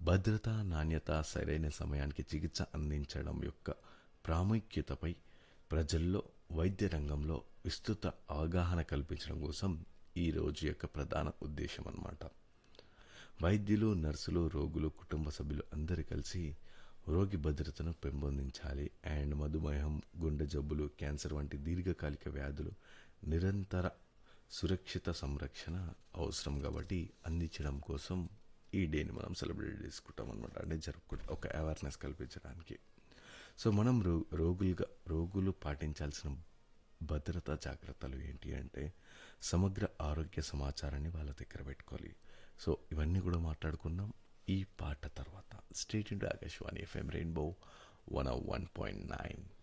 భద్రత నాణ్యత సరైన సమయానికి చికిత్స అందించడం యొక్క ప్రాముఖ్యతపై ప్రజల్లో వైద్య రంగంలో విస్తృత అవగాహన కల్పించడం కోసం ఈ రోజు యొక్క ప్రధాన ఉద్దేశం అన్నమాట వైద్యులు నర్సులు రోగులు కుటుంబ సభ్యులు అందరూ కలిసి రోగి భద్రతను పెంపొందించాలి అండ్ మధుమేహం గుండె జబ్బులు క్యాన్సర్ వంటి దీర్ఘకాలిక వ్యాధులు నిరంతర సురక్షిత సంరక్షణ అవసరం కాబట్టి అందించడం కోసం ఈ డేని మనం సెలబ్రేట్ చేసుకుంటాం అనమాట అంటే జరుపుకుంటాం ఒక అవేర్నెస్ కల్పించడానికి సో మనం రో రోగులుగా రోగులు పాటించాల్సిన భద్రతా జాగ్రత్తలు ఏంటి అంటే సమగ్ర ఆరోగ్య సమాచారాన్ని వాళ్ళ దగ్గర పెట్టుకోవాలి సో ఇవన్నీ కూడా మాట్లాడుకుందాం ఈ పాట తర్వాత స్టేట్ ఇంటూ Akashvani FM rainbow one one point nine